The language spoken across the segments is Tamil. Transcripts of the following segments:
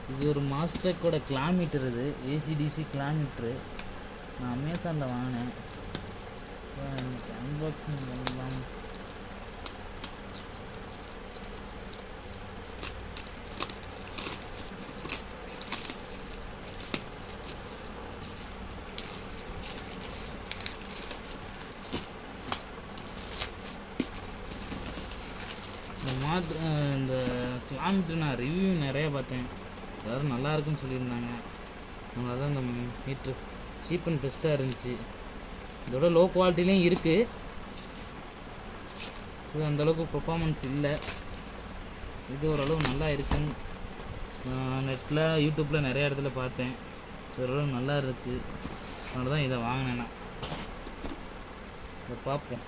இது ஒரு மாஸ்டெக்கோட கிளாமீட்டர் இது ஏசிடிசி கிளாமீட்ரு நான் அமேசானில் வாங்கினேன் அன்பாக்சிங் பண்ணலாம் இந்த மாத் இந்த கிளாமீட்டர் நான் ரிவ்யூ நிறைய பார்த்தேன் எல்லாரும் நல்லா இருக்குன்னு சொல்லியிருந்தாங்க அதனால தான் இந்த மீட்ரு சீப் அண்ட் பெஸ்ட்டாக இருந்துச்சு இதோட லோ குவாலிட்டிலையும் இருக்குது இது அந்தளவுக்கு பெர்ஃபார்மன்ஸ் இல்லை இது ஓரளவு நல்லா இருக்குன்னு நெட்டில் யூடியூப்பில் நிறைய இடத்துல பார்த்தேன் இது ஓரளவு நல்லா இருக்குது அதனால தான் இதை வாங்கினேன் நான் இதை பார்ப்போம்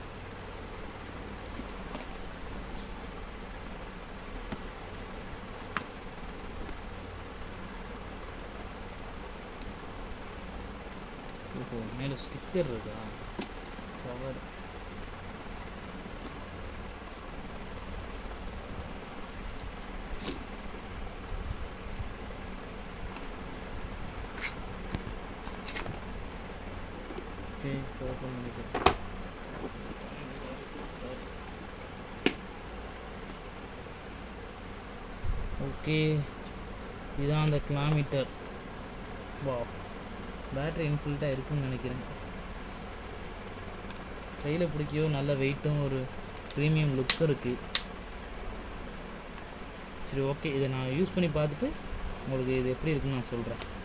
ஓஹோ மேலே ஸ்டிக்கர் இருக்கா கவர் ஓகே ஓப்பன் பண்ணிக்கிறேன் சாரி ஓகே இதுதான் அந்த கிலோமீட்டர் வா பேட்டரி இன்ஃபில்ட்டாக இருக்குன்னு நினைக்கிறேன் கையில் பிடிக்கவோ நல்ல வெயிட்டும் ஒரு ப்ரீமியம் லுக்கும் இருக்குது சரி ஓகே இதை நான் யூஸ் பண்ணி பார்த்துட்டு உங்களுக்கு இது எப்படி இருக்குன்னு நான் சொல்கிறேன்